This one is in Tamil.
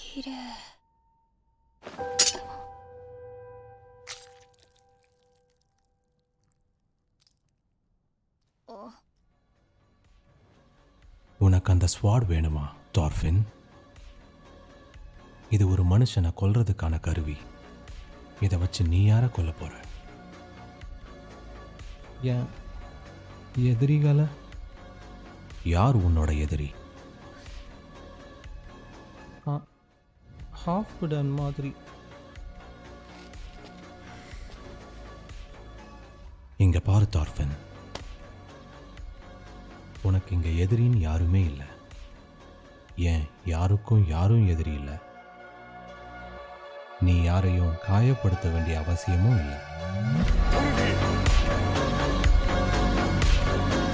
綺麗 உனக்கு அந்த ஸ்வாட் வேணுமா டார்ஃபின் இது ஒரு மனுஷனை கொல்றதுக்கான கருவி இதை வச்சு நீ யாரை கொல்ல போற ஏன் எதிரிகளை யார் உன்னோட எதிரி ஹாஃப் டன் மாதிரி இங்க பாரு டார்ஃபின் உனக்கு இங்க எதிரின்னு யாருமே இல்லை ஏன் யாருக்கும் யாரும் எதிரி இல்லை நீ யாரையும் காயப்படுத்த வேண்டிய அவசியமும் இல்லை